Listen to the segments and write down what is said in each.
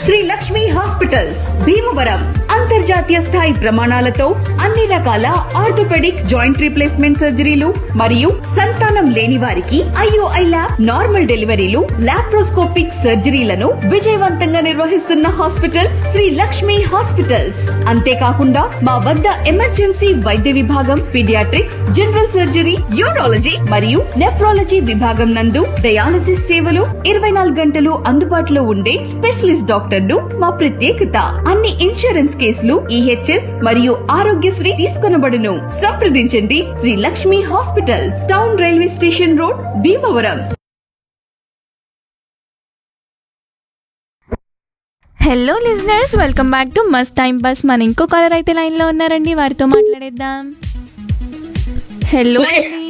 Shri Lakshmi hospitals Bhimavaram అంతర్జాతీయ స్థాయి ప్రమాణాలతో అన్ని రకాల ఆర్థోపెడిక్ జాయింట్ రీప్లేస్మెంట్ సర్జరీలు మరియు సంతానం లేని వారికి ఐఓఐ ల్యాబ్ నార్మల్ డెలివరీలు లాప్రోస్కోపిక్ సర్జరీలను విజయవంతంగా నిర్వహిస్తున్న హాస్పిటల్ శ్రీ లక్ష్మి హాస్పిటల్స్ అంతేకాకుండా మా వద్ద ఎమర్జెన్సీ వైద్య విభాగం పీడియాట్రిక్స్ జనరల్ సర్జరీ యూరాలజీ మరియు నెఫ్రాలజీ విభాగం నందు డయాలసిస్ సేవలు ఇరవై నాలుగు గంటలు అందుబాటులో ఉండే స్పెషలిస్ట్ డాక్టర్లు మా ప్రత్యేకత అన్ని ఇన్సూరెన్స్ కేసులు ఈహెచ్ఎస్ మరియు ఆరోగ్యశ్రీ తీసుకొనబడును సంప్రదించండి Sri Lakshmi hospitals town railway station road Bhimavaram hello listeners welcome back to must time pass మన ఇంకో కాలర్ అయితే లైన్లో ఉన్నారండి వారితో మాట్లాడేద్దాం హలో అండి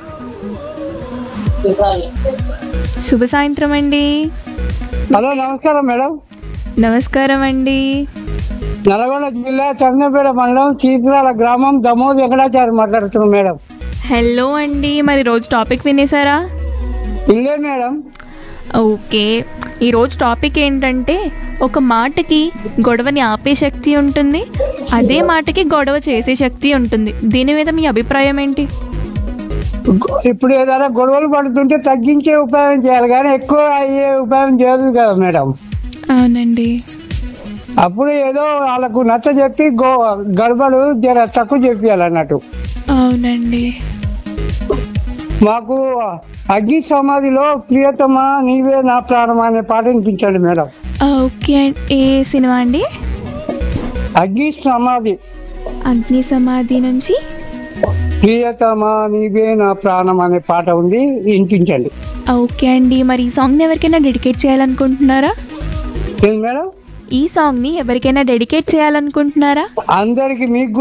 శుభ సాయంత్రం అండి హలో నమస్కారం మేడం నమస్కారం అండి నల్గొండ జిల్లా చంద్రపేట మండలం చీపురాల గ్రామం దమోద్ వెంకటాచారి మాట్లాడుతున్నాం మేడం హలో అండి మరి రోజు టాపిక్ వినేసారా ఇల్లే మేడం ఓకే ఈరోజు టాపిక్ ఏంటంటే ఒక మాటకి గొడవని ఆపే శక్తి ఉంటుంది అదే మాటకి గొడవ చేసే శక్తి ఉంటుంది దీని మీద మీ అభిప్రాయం ఏంటి ఇప్పుడు ఏదైనా గొడవలు పడుతుంటే తగ్గించే ఉపాయం చేయాలి కానీ ఎక్కువ అయ్యే ఉపాయం చేయదు కదా మేడం అవునండి అప్పుడు ఏదో వాళ్ళకు నచ్చ చెప్పి గో గడబడు జర తక్కువ చెప్పాలి అన్నట్టు అవునండి మాకు అగ్ని సమాధిలో ప్రియతమ నీవే నా ప్రాణం అనే పాట వినిపించండి మేడం ఓకే అండి. ఏ సినిమా అండి అగ్ని సమాధి అగ్ని సమాధి నుంచి ప్రియతమ నీవే నా ప్రాణం అనే పాట ఉంది వినిపించండి ఓకే అండి మరి ఈ సాంగ్ని ఎవరికైనా డెడికేట్ చేయాలనుకుంటున్నారా ఏంది మేడం ఈ సాంగ్ని ఎవరికైనా డెడికేట్ చేయాలనుకుంటున్నారా అందరికి మీకు